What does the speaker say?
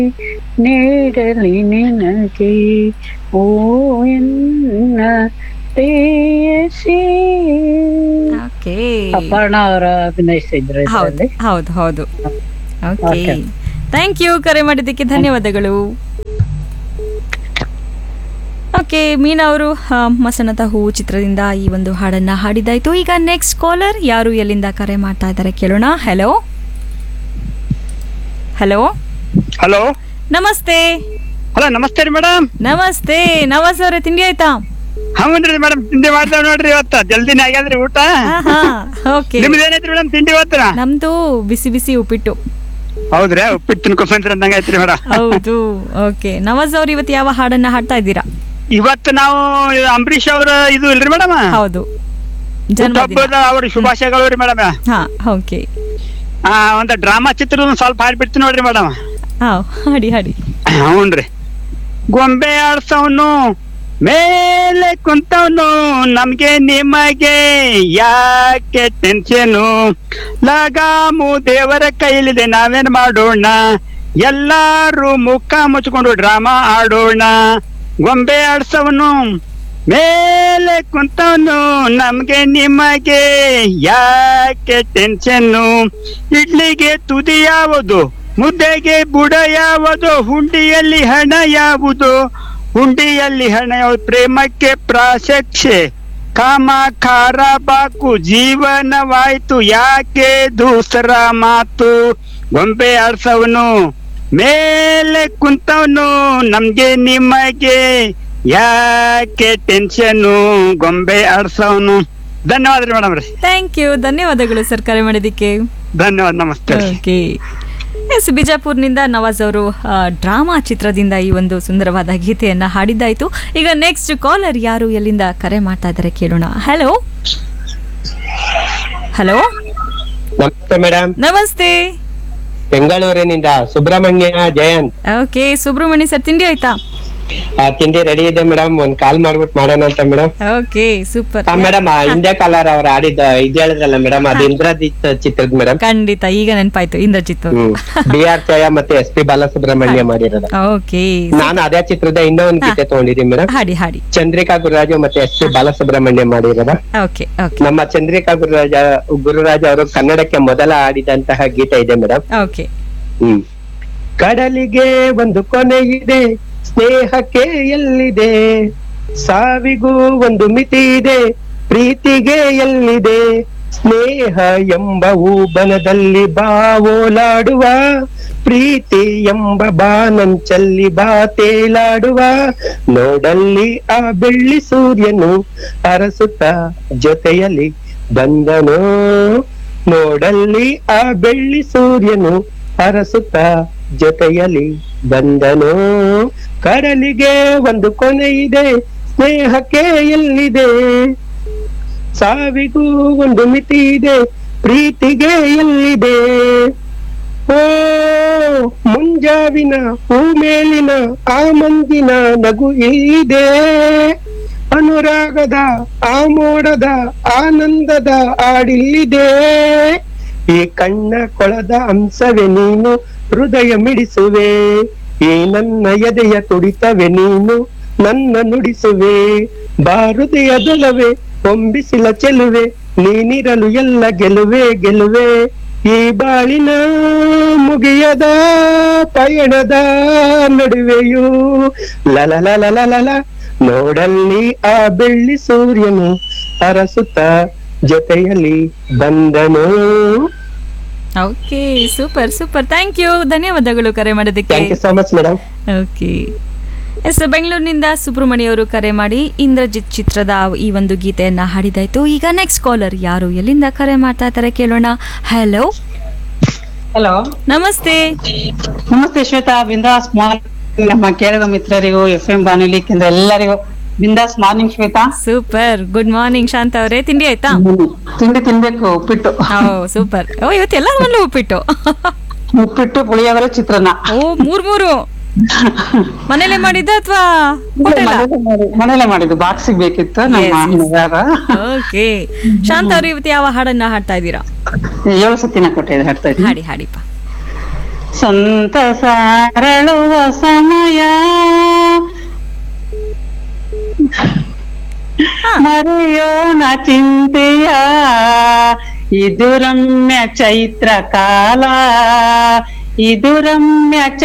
ನೀಡಲಿ ನಿನಗೆ ಓ ಎನ್ನ ಪ್ರೇಯಸಿ ಓಕೆ ಅಪರ್ಣ ಅವರ ಅಭಿನಯಿಸಿದ್ರು ಹೌದು ಇದರಲ್ಲಿ ಹೌದು ಹೌದು ಓಕೆ Okay. ಥ್ಯಾಂಕ್ ಯು ಕರೆ ಮಾಡಿದ್ದಕ್ಕೆ ಧನ್ಯವಾದಗಳು ಓಕೆ ಮೀನಾ ಅವರು ಆ, ಮಸಣದ ಹೂವು ಚಿತ್ರದಿಂದ ಈ ಒಂದು ಹಾಡನ್ನ ಹಾಡಿದಾಯ್ತು ಈಗ ನೆಕ್ಸ್ಟ್ ಕಾಲರ್ ಯಾರು ಎಲ್ಲಿಂದ ಕರೆ ಮಾಡ್ತಾ ಇದ್ದಾರೆ ಕೇಳೋಣ ಹಲೋ ಹಲೋ ಹಲೋ ನಮಸ್ತೆ ಹಲೋ ನಮಸ್ತೆ ರೀ ಮೇಡಮ್ ನಮಸ್ತೆ ನವಾಸ್ ಅವರೇ ತಿಂಡಿ ಆಯ್ತಾ ಹೌದ್ರಿ ಮೇಡಮ್ ತಿಂಡಿ ಮಾಡ್ತೇವ್ ನೋಡ್ರಿ ಇವತ್ತ ಜಲ್ದಿನೇ ಆಗ್ಯಾದ್ರಿ ಊಟ ಓಕೆ ನಿಮ್ದು ಏನೈತ್ರಿ ಮೇಡಮ್ ತಿಂಡಿ ಇವತ್ತ ನಮ್ದು ಬಿಸಿ ಬಿಸಿ ಉಪ್ಪಿಟ್ಟು ಹೌದ್ರಿ ಉಪ್ಪಿಟ್ಟು ತಿನ್ಕೊಂಡ್ ಬಂದ್ರಿ ಅಂದಂಗ ಐತ್ರಿ ಮೇಡಮ್ ಹೌದು ಓಕೆ ನವಾಜ್ ಅವ್ರು ಇವತ್ತು ಯಾವ ಹಾಡನ್ನ ಹಾಡ್ತಾ ಇದ್ದೀರಾ ಇವತ್ತು ನಾವು ಇದು ಅಂಬರೀಶ್ ಅವರ ಇದು ಇಲ್ರಿ ಮೇಡಮ್ ಹೌದು ಜನ್ಮದಿನ ಹುಟ್ಟಹಬ್ಬದ ಅವ್ರ ಶುಭಾಶಯಗಳು ರೀ ಮೇಡಮ್ ಹಾ ಓಕೆ ಆ ಒಂದ್ ಡ್ರಾಮಾ ಚಿತ್ರ ಒಂದ್ ಸ್ವಲ್ಪ ಹಾಡ್ಬಿಡ್ತೀನಿ ನೋಡ್ರಿ ಮೇಡಮ್ ಹಾ ಹಾಡಿ ಹಾಡಿ ಹ್ಞೂನ್ರಿ ಗೊಂಬೆ ಆಡ್ಸವನು ಮೇಲೆ ಕುಂತವನು ನಮ್ಗೆ ನಿಮಗೆ ಯಾಕೆ ಟೆನ್ಷನು ಲಗಾಮು ದೇವರ ಕೈಲಿದೆ ನಾವೇನ್ ಮಾಡೋಣ ಎಲ್ಲಾರು ಮುಖ ಮುಚ್ಕೊಂಡು ಡ್ರಾಮಾ ಆಡೋಣ ಗೊಂಬೆ ಆಡ್ಸವನು ಮೇಲೆ ಕುಂತವನು ನಮ್ಗೆ ನಿಮಗೆ ಯಾಕೆ ಟೆನ್ಷನ್ನು ಇಡ್ಲಿಗೆ ತುದಿ ಯಾವುದು ಮುದ್ದೆಗೆ ಬುಡ ಯಾವುದು ಹುಂಡಿಯಲ್ಲಿ ಹಣ ಯಾವುದು ಹುಂಡಿಯಲ್ಲಿ ಹಣ ಯಾವುದು ಪ್ರೇಮಕ್ಕೆ ಪ್ರಾಶಕ್ಷೆ ಕಾಮ ಖಾರ ಬಾಕು ಜೀವನವಾಯ್ತು ಯಾಕೆ ದೂಸರ ಮಾತು ಗೊಂಬೆ ಆಡ್ಸವನು ಮೇಲೆ ಕುಂತವನು ನಮ್ಗೆ ನಿಮಗೆ ಯಾಕೆ ಟೆನ್ಷನ್ನು ಗೊಂಬೆ ಆಡ್ಸವನು ಧನ್ಯವಾದ ರೀ ಮೇಡಮ್ ರೀ ಥ್ಯಾಂಕ್ ಯು ಧನ್ಯವಾದಗಳು ಸರ್ ಕರೆ ಮಾಡಿದ್ದಕ್ಕೆ ಧನ್ಯವಾದ ನಮಸ್ತೆ ರೀ. ಓಕೆ ಎಸ್ ಬಿಜಾಪುರ್ನಿಂದ ನವಾಜ್ ಅವರು ಆ, ಡ್ರಾಮಾ ಚಿತ್ರದಿಂದ ಈ ಒಂದು ಸುಂದರವಾದ ಗೀತೆಯನ್ನ ಹಾಡಿದ್ದಾಯ್ತು ಈಗ ನೆಕ್ಸ್ಟ್ ಕಾಲರ್ ಯಾರು ಎಲ್ಲಿಂದ ಕರೆ ಮಾಡ್ತಾ ಇದ್ದಾರೆ ಕೇಳೋಣ ಹಲೋ ಹಲೋ ನಮಸ್ತೆ ಮೇಡಮ್ ನಮಸ್ತೆ ಬೆಂಗಳೂರಿನಿಂದ ಸುಬ್ರಹ್ಮಣ್ಯ ಜಯಂತ್ ಓಕೆ ಸುಬ್ರಹ್ಮಣ್ಯ ಸರ್ ತಿಂಡಿ ಆಯ್ತಾ ಆ, ತಿಂಡಿ ರೆಡಿ ಇದೆ ಮೇಡಮ್ ಒಂದ್ ಕಾಲ್ ಮಾಡ್ಬಿಟ್ಟು ಮಾಡೋಣ ಅಂತ madam okay super madam India caller ಅವ್ರ ಆಡಿದ ಇದ್ ಹೇಳಿದ್ರಲ್ಲ ಮೇಡಮ್ ಅದು ಇಂದ್ರಜಿತ್ ಚಿತ್ರದ ಮೇಡಮ್ ಖಂಡಿತ ಈಗ ನೆನಪಾಯ್ತು ಇಂದ್ರಜಿತ್ ಅವರು ಹ್ಮ್ ಬಿ ಆರ್ ಚಯ ಮತ್ತೆ ಎಸ್ ಪಿ ಬಾಲಸುಬ್ರಹ್ಮಣ್ಯ ಮಾಡಿರೋದು ಓಕೆ ನಾನು ಅದೇ ಚಿತ್ರದ ಇನ್ನೂ ಒಂದ್ ಗೀತೆ ತಗೊಂಡಿದ್ದೀನಿ ಮೇಡಮ್ ಹಾಡಿ ಹಾಡಿ ಚಂದ್ರಿಕಾ ಗುರುರಾಜು ಮತ್ತೆ ಎಸ್ ಪಿ ಬಾಲಸುಬ್ರಹ್ಮಣ್ಯ ಮಾಡಿರೋದ ಓಕೆ ಓಕೆ ನಮ್ಮ ಚಂದ್ರಿಕಾ ಗುರುರಾಜ ಗುರುರಾಜ್ ಅವರು ಕನ್ನಡಕ್ಕೆ ಮೊದಲ ಆಡಿದಂತಹ ಗೀತೆ ಇದೆ ಮೇಡಮ್ ಓಕೆ ಹ್ಮ್ ಕಡಲಿಗೆ ಒಂದು ಕೊನೆ ಇದೆ ಸ್ನೇಹಕ್ಕೆ ಎಲ್ಲಿದೆ ಸಾವಿಗೂ ಒಂದು ಮಿತಿ ಇದೆ ಪ್ರೀತಿಗೆ ಎಲ್ಲಿದೆ ಸ್ನೇಹ ಎಂಬ ಬನದಲ್ಲಿ ಬಾವೋಲಾಡುವ ಪ್ರೀತಿ ಎಂಬ ಬಾನಂಚಲ್ಲಿ ಬಾ ತೇಲಾಡುವ ನೋಡಲ್ಲಿ ಆ ಬೆಳ್ಳಿ ಸೂರ್ಯನು ಅರಸುತ್ತ ಜೊತೆಯಲ್ಲಿ ಬಂದನು ನೋಡಲ್ಲಿ ಆ ಬೆಳ್ಳಿ ಸೂರ್ಯನು ಅರಸುತ್ತ ಜೊತೆಯಲ್ಲಿ ಬಂದನು ಕಡಲಿಗೆ ಒಂದು ಕೊನೆ ಇದೆ ಸ್ನೇಹಕ್ಕೆ ಎಲ್ಲಿದೆ ಸಾವಿಗೂ ಒಂದು ಮಿತಿ ಇದೆ ಪ್ರೀತಿಗೆ ಎಲ್ಲಿದೆ ಓ ಮುಂಜಾವಿನ ಹೂ ಮೇಲಿನ ಆ ಮಂದಿನ ನಗು ಇಲ್ಲಿದೆ ಅನುರಾಗದ ಆ ಮೋಡದ ಆನಂದದ ಆಡಿಲ್ಲಿದೆ ಈ ಕಣ್ಣ ಕೊಳದ ಅಂಶವೇ ನೀನು ಹೃದಯ ಮಿಡಿಸುವೆ ಈ ನನ್ನ ಎದೆಯ ತುಡಿತವೆ ನೀನು ನನ್ನ ನುಡಿಸುವೆ ಬಾ ಹೃದಯದೊಲವೆ ಹೊಂಬಿಸಿಲ ಚೆಲುವೆ ನೀನಿರಲು ಎಲ್ಲ ಗೆಲುವೆ ಗೆಲುವೆ ಈ ಬಾಳಿನ ಮುಗಿಯದ ಪಯಣದ ನಡುವೆಯೂ ಲಲಲಲಲಲ ನೋಡಲ್ಲಿ ಆ ಬೆಳ್ಳಿ ಸೂರ್ಯನು ಅರಸುತ್ತ ಜೊತೆಯಲ್ಲಿ ಬಂದನು okay super super thank you ಧನ್ಯವಾದಗಳು ಕರೆ ಮಾಡೋದಕ್ಕೆ thank you so much madam okay yes ಬೆಂಗಳೂರಿನಿಂದ ಸುಬ್ರಹ್ಮಣ್ಯ ಅವರು ಕರೆ ಮಾಡಿ ಇಂದ್ರಜಿತ್ ಚಿತ್ರದ ಈ ಒಂದು ಗೀತೆಯನ್ನ ಹಾಡಿದಾಯ್ತು ಈಗ ನೆಕ್ಸ್ಟ್ ಕಾಲರ್ ಯಾರು ಎಲ್ಲಿಂದ ಕರೆ ಮಾಡ್ತಾ ಇದ್ದಾರೆ ಕೇಳೋಣ ಹಲೋ ಹಲೋ ನಮಸ್ತೆ ನಮಸ್ತೆ ಶ್ವೇತಾ ಬಿಂದಾಸ್ ಮಾರ್ನಿಂಗ್ ನಮ್ಮ ಕೇರಳ ಮಿತ್ರರಿಗೂ ಎಫ್ ಎಂ ಬಾನುಲಿ ಕೇಂದ್ರ ಎಲ್ಲರಿಗೂ ಬಿಂದಾಸ್ morning Shweta super good morning Shanta ಅವರೇ ತಿಂಡಿ ಆಯ್ತಾ ತಿಂಡಿ ತಿನ್ಬೇಕು ಉಪ್ಪಿಟ್ಟು ಓ ಸೂಪರ್ ಓ ಇವತ್ತು ಎಲ್ಲರ ಮನೇಲೂ ಉಪ್ಪಿಟ್ಟು ಉಪ್ಪಿಟ್ಟು ಪುಳಿಯೋಗರೆ ಚಿತ್ರಾನ್ನ ಓ ಮೂರ್ ಮೂರು ಮನೇಲೆ ಮಾಡಿದ್ದ ಅಥವಾ ಹೋಟೆಲ್ ಮನೇಲೆ ಮಾಡಿ- ಮನೇಲೆ ಮಾಡಿದ್ದು ಬಾಕ್ಸಿಗೆ ಬೇಕಿತ್ತು ನಮ್ಮ Yes, yes. ಮನೆಯಾರ. ಓಕೆ ಶಾಂತ ಅವರು ಇವತ್ತು ಯಾವ ಹಾಡನ್ನ ಹಾಡ್ತಾ ಇದ್ದೀರಾ ಏಳು ಸತಿನ ಕೊಟ್ಟಿದೆ ಹಾಡ್ತಾ ಇದ್ದೀನಿ ಹಾಡಿ ಹಾಡಿಪ್ಪ ಸಂತಸ ಅರಳುವ ಸಮಯ ಮರೆಯೋಣ ಚಿಂತೆಯ ಇದು ರಮ್ಯ ಚೈತ್ರ ಕಾಲ ಇದು ರಮ್ಯ